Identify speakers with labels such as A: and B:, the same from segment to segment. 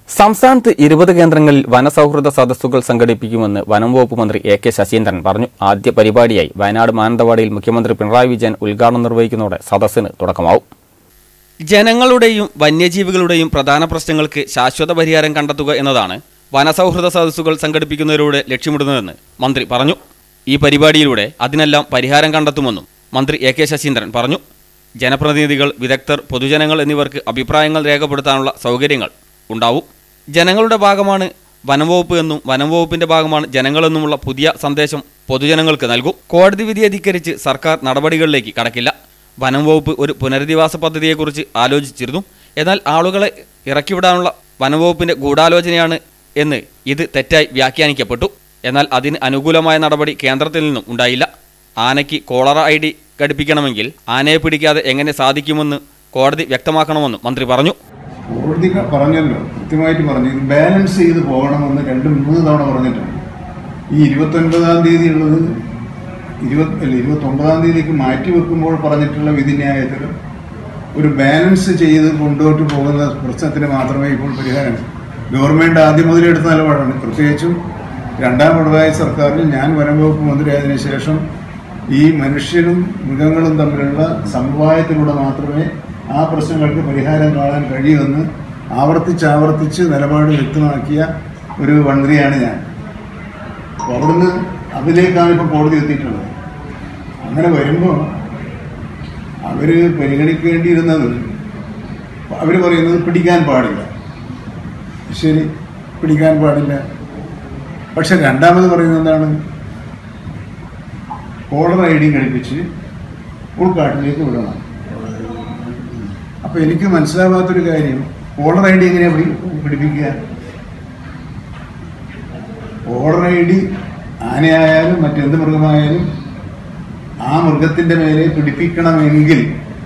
A: സംസ്ഥാനത്ത് ഇരുപത് കേന്ദ്രങ്ങളിൽ വനസൗഹൃദ സദസ്സുകൾ സംഘടിപ്പിക്കുമെന്ന് വനം വകുപ്പ് മന്ത്രി എ കെ ശശീന്ദ്രൻ പറഞ്ഞു ആദ്യ പരിപാടിയായി വയനാട് മാനന്തവാടിയിൽ മുഖ്യമന്ത്രി പിണറായി വിജയൻ ഉദ്ഘാടനം നിർവഹിക്കുന്നതോടെ സദസ്സിന് തുടക്കമാവും ജനങ്ങളുടെയും വന്യജീവികളുടെയും പ്രധാന പ്രശ്നങ്ങൾക്ക് ശാശ്വത പരിഹാരം കണ്ടെത്തുക എന്നതാണ് വനസൗഹൃദ സദസ്സുകൾ സംഘടിപ്പിക്കുന്നതിലൂടെ ലക്ഷ്യമിടുന്നതെന്ന് മന്ത്രി പറഞ്ഞു ഈ പരിപാടിയിലൂടെ അതിനെല്ലാം പരിഹാരം കണ്ടെത്തുമെന്നും മന്ത്രി എ കെ ശശീന്ദ്രൻ പറഞ്ഞു ജനപ്രതിനിധികൾ വിദഗ്ധർ പൊതുജനങ്ങൾ എന്നിവർക്ക് അഭിപ്രായങ്ങൾ രേഖപ്പെടുത്താനുള്ള സൗകര്യങ്ങൾ ഉണ്ടാവും ജനങ്ങളുടെ ഭാഗമാണ് വനംവകുപ്പ് എന്നും വനംവകുപ്പിന്റെ ഭാഗമാണ് ജനങ്ങളെന്നുമുള്ള പുതിയ സന്ദേശം പൊതുജനങ്ങൾക്ക് നൽകും കോടതി വിധി അധികരിച്ച് സർക്കാർ നടപടികളിലേക്ക് കടക്കില്ല വനം വകുപ്പ് ഒരു പുനരധിവാസ പദ്ധതിയെക്കുറിച്ച് ആലോചിച്ചിരുന്നു എന്നാൽ ആളുകളെ ഇറക്കിവിടാനുള്ള വനംവകുപ്പിന്റെ ഗൂഢാലോചനയാണ് എന്ന് ഇത് തെറ്റായി വ്യാഖ്യാനിക്കപ്പെട്ടു എന്നാൽ അതിന് അനുകൂലമായ നടപടി കേന്ദ്രത്തിൽ നിന്നും ഉണ്ടായില്ല ആനയ്ക്ക് കോളറ ഐ ഡി ഘടിപ്പിക്കണമെങ്കിൽ ആനയെ പിടിക്കാതെ എങ്ങനെ സാധിക്കുമെന്ന് കോടതി വ്യക്തമാക്കണമെന്നും മന്ത്രി പറഞ്ഞു
B: കോടതി ക- പറഞ്ഞല്ലോ കൃത്യമായിട്ട് പറഞ്ഞു ഇത് ബാലൻസ് ചെയ്ത് പോകണമെന്ന് രണ്ട് മൂന്ന് തവണ പറഞ്ഞിട്ടുണ്ട് ഈ ഇരുപത്തൊൻപതാം തീയതി ഉള്ളത് ഇരുപത് അല്ല ഇരുപത്തൊമ്പതാം തീയതിക്ക് മാറ്റി വെക്കുമ്പോൾ പറഞ്ഞിട്ടുള്ള വിധിന്യായത്തിൽ ഒരു ബാലൻസ് ചെയ്ത് കൊണ്ടുപോയിട്ട് പോകുന്ന പ്രശ്നത്തിന് മാത്രമേ ഇപ്പോൾ പരിഹാരം ഗവൺമെന്റ് ആദ്യം മുതലേ എടുത്ത നിലപാടാണ് പ്രത്യേകിച്ചും രണ്ടാം പിണറായി സർക്കാരിൽ ഞാൻ വനം വകുപ്പ് മന്ത്രിയായതിനു ശേഷം ഈ മനുഷ്യരും മൃഗങ്ങളും തമ്മിലുള്ള സമവായത്തിലൂടെ മാത്രമേ ആ പ്രശ്നങ്ങൾക്ക് പരിഹാരം കാണാൻ കഴിയുമെന്ന് ആവർത്തിച്ച് ആവർത്തിച്ച് നിലപാട് വ്യക്തമാക്കിയ ഒരു മന്ത്രിയാണ് ഞാൻ അപ്പോൾ അവിടുന്ന് അതിലേക്കാണ് ഇപ്പോൾ കോടതി എത്തിയിട്ടുള്ളത് അങ്ങനെ വരുമ്പോൾ അവർ പരിഗണിക്കേണ്ടിയിരുന്നത് അവർ പറയുന്നത് പിടിക്കാൻ പാടില്ല ശരി പിടിക്കാൻ പാടില്ല പക്ഷെ രണ്ടാമത് പറയുന്നത് എന്താണ് കോളർ ഐ ഡി ഘടിപ്പിച്ച് ഉൾക്കാട്ടിലേക്ക് വിടണം അപ്പൊ എനിക്ക് മനസ്സിലാവാത്തൊരു കാര്യം കോളർ ഐ ഡി എങ്ങനെയാ പിടി- പിടിപ്പിക്കുക കോളർ ഐ ഡി ആനയായാലും മറ്റെന്ത് മൃഗമായാലും ആ മൃഗത്തിന്റെ മേലെ പിടിപ്പിക്കണമെങ്കിൽ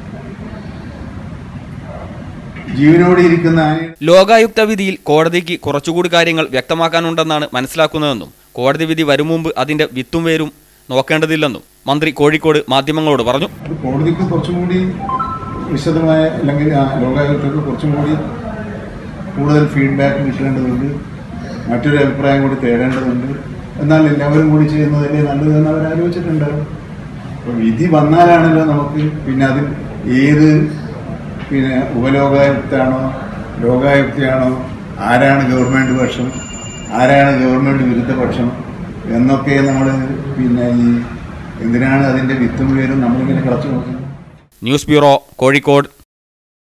B: ജീവനോടെ ഇരിക്കുന്ന ആനയുടെ
A: ലോകായുക്ത വിധിയിൽ കോടതിക്ക് കുറച്ചുകൂടി കാര്യങ്ങൾ വ്യക്തമാക്കാനുണ്ടെന്നാണ് മനസ്സിലാക്കുന്നതെന്നും കോടതി വിധി വരും മുമ്പ് അതിന്റെ വിത്തും വേരും നോക്കേണ്ടതില്ലെന്നും മന്ത്രി കോഴിക്കോട് മാധ്യമങ്ങളോട് പറഞ്ഞു
B: അത് കോടതിക്ക് കുറച്ചും കൂടി വിശദമായ അല്ലെങ്കിൽ ആ ലോകായുക്തക്ക് കുറച്ചും കൂടി കൂടുതൽ ഫീഡ്ബാക്ക് കിട്ടേണ്ടതുണ്ട് മറ്റൊരു അഭിപ്രായം കൂടി തേടേണ്ടതുണ്ട് എന്നാൽ എല്ലാവരും കൂടി ചെയ്യുന്നതല്ലേ നല്ലതെന്ന് അവർ ആലോചിച്ചിട്ടുണ്ടാവും അപ്പോൾ വിധി വന്നാലാണല്ലോ നമുക്ക് പിന്നെ അതിൽ ഏത് പിന്നെ ഉപലോകായുക്താണോ ലോകായുക്തയാണോ ആരാണ് ഗവൺമെൻറ് പക്ഷം ആരാണ് ഗവൺമെൻറ് വിരുദ്ധ പക്ഷം എന്നൊക്കെ നമ്മൾ പിന്നെ ഈ എന്തിനാണ് അതിൻ്റെ വിത്തും പേരും നമ്മളിങ്ങനെ കളച്ചു നോക്കുന്നത്
A: ന്യൂസ് ബ്യൂറോ കോഴിക്കോട്